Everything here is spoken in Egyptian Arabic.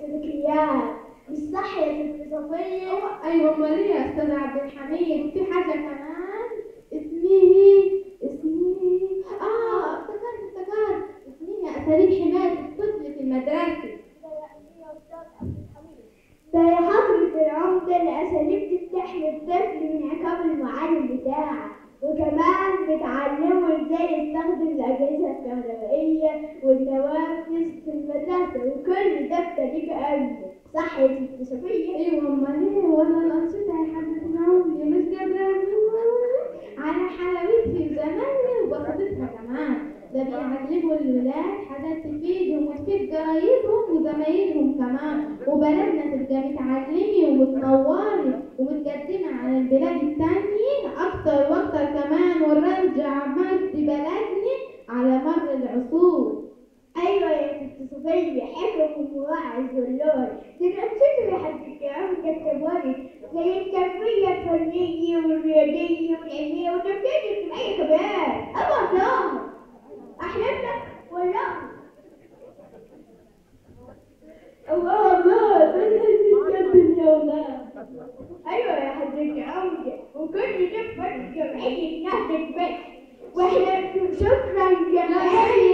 السلوكيات مش صح يا ست صفية ايوه امال ايه يا استاذ عبد الحميد في حاجه كمان اسمه اسمه اه افتكرت افتكرت اسمها اساليب حمايه الطفل في المدرسه ده يا حضرة العمدة الأساليب تستحمي الطفل من عقاب المعلم بتاعه وكمان بتعلمه ازاي يستخدم الأجهزة الكهربائية والنوافذ في المدرسة وكل ده بطريقة آمنة صح يا ست صفية؟ ايوه امال ايه ولا الانشطه يا حبيبتي عمري مش قادره على حلاوتها وجمالها وبساطتها كمان ده بيعلموا الولاد حاجات تفيدهم وتفيد جرايدهم وزمايلهم كمان وبلدنا تبقى متعلمة ومتنورة ومتقدمة على البلاد التانية أكتر وأكتر كمان ونرجع مجد بلدنا على مر العصور أيوة يا ست صفية حكم وواعظ واللون دلوقتي يا حبيبتي عمدة التبارك زي التربية الفنية والرياضية والعلمية والتربية الاجتماعية كمان أما الله أحلامنا والله الله الله بتتكلم يا ولاد أيوة يا حضرتك عمدة وكل ده فرق جمعية نهضة بس واحنا شكرا جمعية